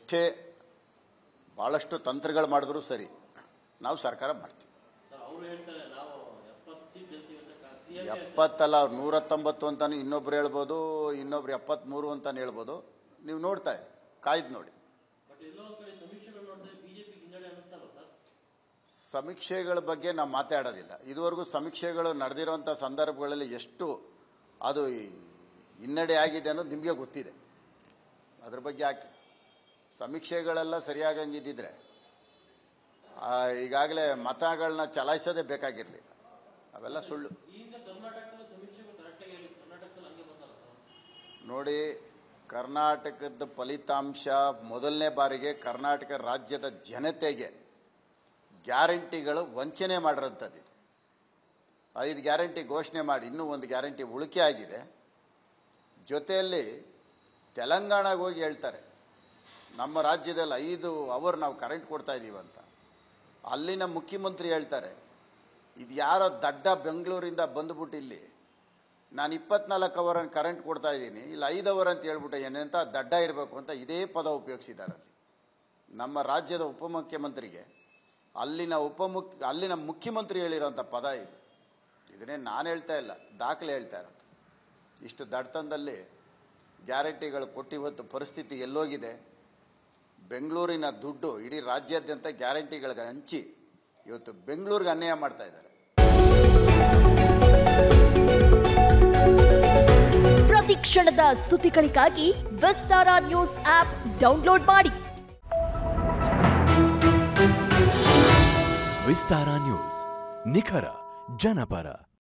ಎಷ್ಟೇ ಭಾಳಷ್ಟು ತಂತ್ರಗಳು ಮಾಡಿದ್ರೂ ಸರಿ ನಾವು ಸರ್ಕಾರ ಮಾಡ್ತೀವಿ ಅವರು ಹೇಳ್ತಾರೆ ನಾವು ಎಪ್ಪತ್ತು ಸೀಟ್ ಗೆಲ್ತೀವಿ ಅಂತ ಸಿಎಂ ಎಪ್ಪತ್ತಲ್ಲ ಅವ್ರು ನೂರ ಹತ್ತೊಂಬತ್ತು ಅಂತಾನು ಇನ್ನೊಬ್ರು ಹೇಳ್ಬೋದು ಇನ್ನೊಬ್ರು ಎಪ್ಪತ್ತ್ಮೂರು ಅಂತಾನು ಹೇಳ್ಬೋದು ನೀವು ನೋಡ್ತಾ ಇರಿ ಕಾಯ್ದು ನೋಡಿ ಬಟ್ ಎಲ್ಲೋ ಒಂದ್ ಕಡೆ ಸಮೀಕ್ಷೆಗಳು ನೋಡಿದ್ರೆ ಬಿಜೆಪಿ ಹಿನ್ನಡೆ ಅನ್ನಿಸ್ತಲ್ವ ಸರ್ ಸಮೀಕ್ಷೆಗಳ ಬಗ್ಗೆ ನಾವು ಮಾತಾಡೋದಿಲ್ಲ ಇದುವರೆಗೂ ಸಮೀಕ್ಷೆಗಳು ನಡೆದಿರುವಂಥ ಸಂದರ್ಭಗಳಲ್ಲಿ ಎಷ್ಟು ಅದು ಈ ಹಿನ್ನಡೆ ಆಗಿದೆ ಅನ್ನೋದು ನಿಮಗೆ ಗೊತ್ತಿದೆ ಅದ್ರ ಬಗ್ಗೆ ಯಾಕೆ ಸಮೀಕ್ಷೆಗಳೆಲ್ಲ ಸರಿಯಾಗಂಗಿದ್ದಿದ್ರೆ ಈಗಾಗಲೇ ಮತಗಳನ್ನ ಚಲಾಯಿಸೋದೇ ಬೇಕಾಗಿರಲಿಲ್ಲ ಅವೆಲ್ಲ ಸುಳ್ಳು ಈ ಹಿಂದೆ ಕರ್ನಾಟಕದಲ್ಲಿ ಸಮೀಕ್ಷೆಗಳು ಕರೆಕ್ಟಾಗಿ ಹೇಳಿ ಕರ್ನಾಟಕದಲ್ಲಿ ಹಂಗೆ ಬಂದಲ್ಲ ಸರ್ ನೋಡಿ ಕರ್ನಾಟಕದ ಫಲಿತಾಂಶ ಮೊದಲನೇ ಬಾರಿಗೆ ಕರ್ನಾಟಕ ರಾಜ್ಯದ ಜನತೆಗೆ ಗ್ಯಾರಂಟಿಗಳು ವಂಚನೆ ಮಾಡಿರೋಂಥದ್ದು ಇದು. ಐದು ಗ್ಯಾರಂಟಿ ಘೋಷಣೆ ಮಾಡಿ ಇನ್ನೂ ಒಂದು ಗ್ಯಾರಂಟಿ ಉಳಿಕೆ ಆಗಿದೆ ಜೊತೆಯಲ್ಲಿ ತೆಲಂಗಾಣಗೆ ಹೋಗಿ ಹೇಳ್ತಾರೆ ನಮ್ಮ ರಾಜ್ಯದಲ್ಲಿ ಐದು ಅವರ್ ನಾವು ಕರೆಂಟ್ ಕೊಡ್ತಾ ಇದ್ದೀವಿ ಅಂತ ಅಲ್ಲಿನ ಮುಖ್ಯಮಂತ್ರಿ ಹೇಳ್ತಾರೆ ಇದು ಯಾರೋ ದಡ್ಡ ಬೆಂಗಳೂರಿಂದ ಬಂದ್ಬಿಟ್ಟು ಇಲ್ಲಿ ನಾನು ಇಪ್ಪತ್ನಾಲ್ಕು ಅವರ್ ಕರೆಂಟ್ ಕೊಡ್ತಾ ಇದ್ದೀನಿ ಇಲ್ಲಿ ಐದು ಅವರ್ ಅಂತ ಹೇಳ್ಬಿಟ್ಟು ಏನಂತ ದಡ್ಡ ಇರಬೇಕು ಅಂತ ಇದೇ ಪದ ಉಪಯೋಗಿಸಿದ್ದಾರೆ ಅಲ್ಲಿ ನಮ್ಮ ರಾಜ್ಯದ ಉಪಮುಖ್ಯಮಂತ್ರಿಗೆ ಅಲ್ಲಿನ ಉಪಮುಖ್ಯ ಅಲ್ಲಿನ ಮುಖ್ಯಮಂತ್ರಿ ಹೇಳಿರೋಂಥ ಪದ ಇದು ಇದನ್ನೇ ನಾನು ಹೇಳ್ತಾ ಇಲ್ಲ ದಾಖಲೆ ಹೇಳ್ತಾ ಇರೋದು ಇಷ್ಟು ದಡ್ತನದಲ್ಲಿ ಗ್ಯಾರಂಟಿಗಳು ಕೊಟ್ಟಿವತ್ತು ಪರಿಸ್ಥಿತಿ ಎಲ್ಲೋಗಿದೆ ಬೆಂಗಳೂರಿನ ದುಡ್ಡು ಇಡೀ ರಾಜ್ಯಾದ್ಯಂತ ಗ್ಯಾರಂಟಿಗಳಿಗೆ ಹಂಚಿ ಇವತ್ತು ಬೆಂಗಳೂರಿಗೆ ಅನ್ಯಾಯ ಮಾಡ್ತಾ ಇದ್ದಾರೆ ಪ್ರತಿ ಕ್ಷಣದ ಸುದ್ದಿಗಳಿಗಾಗಿ ವಿಸ್ತಾರ ನ್ಯೂಸ್ ಆಪ್ ಡೌನ್ಲೋಡ್ ಮಾಡಿ ವಿಸ್ತಾರ ನ್ಯೂಸ್ ನಿಖರ ಜನಪರ